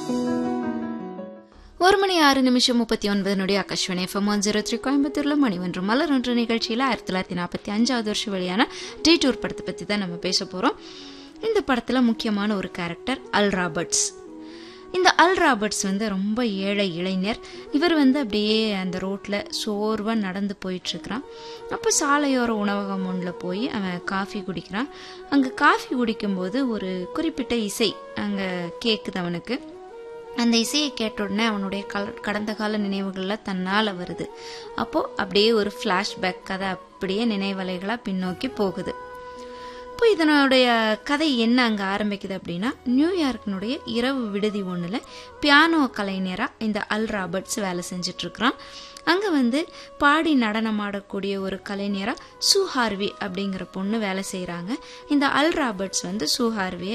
ஒரு மணி ஆறு நிமிஷம் முப்பத்தி ஒன்பது நொடி Akashvani FM one zero three கோயம்புத்தூர்ல மணி ஒன்று மலர் ஒன்று நிகழ்ச்சியில் ஆயிரத்தி தொள்ளாயிரத்தி நாற்பத்தி அஞ்சாவது வருஷம் வெளியான டீ டூர் படத்தை பற்றி தான் நம்ம பேச போகிறோம் இந்த படத்தில் முக்கியமான ஒரு கேரக்டர் அல் ராபர்ட்ஸ் இந்த அல் ராபர்ட்ஸ் வந்து ரொம்ப ஏழை இளைஞர் இவர் வந்து அப்படியே அந்த ரோட்டில் சோர்வாக நடந்து போயிட்டுருக்கிறான் அப்போ சாலையோர உணவகம் ஒன்றில் போய் அவன் காஃபி குடிக்கிறான் அங்கே காஃபி குடிக்கும்போது ஒரு குறிப்பிட்ட இசை அங்கே கேட்குது அவனுக்கு அந்த இசையை கேட்ட உடனே அவனுடைய கல கடந்த கால நினைவுகளில் தன்னால் வருது அப்போது அப்படியே ஒரு ஃப்ளாஷ்பேக் கதை அப்படியே நினைவலைகளாக பின்னோக்கி போகுது இப்போ இதனுடைய கதை என்ன அங்கே ஆரம்பிக்குது அப்படின்னா நியூயார்க்கினுடைய இரவு விடுதி ஒன்றில் பியானோ கலைஞராக இந்த அல் ராபர்ட்ஸ் வேலை செஞ்சிட்ருக்கிறான் அங்கே வந்து பாடி நடனமாடக்கூடிய ஒரு கலைஞராக சூஹார்வி அப்படிங்கிற பொண்ணு வேலை செய்கிறாங்க இந்த அல் ராபர்ட்ஸ் வந்து சூஹார்வியை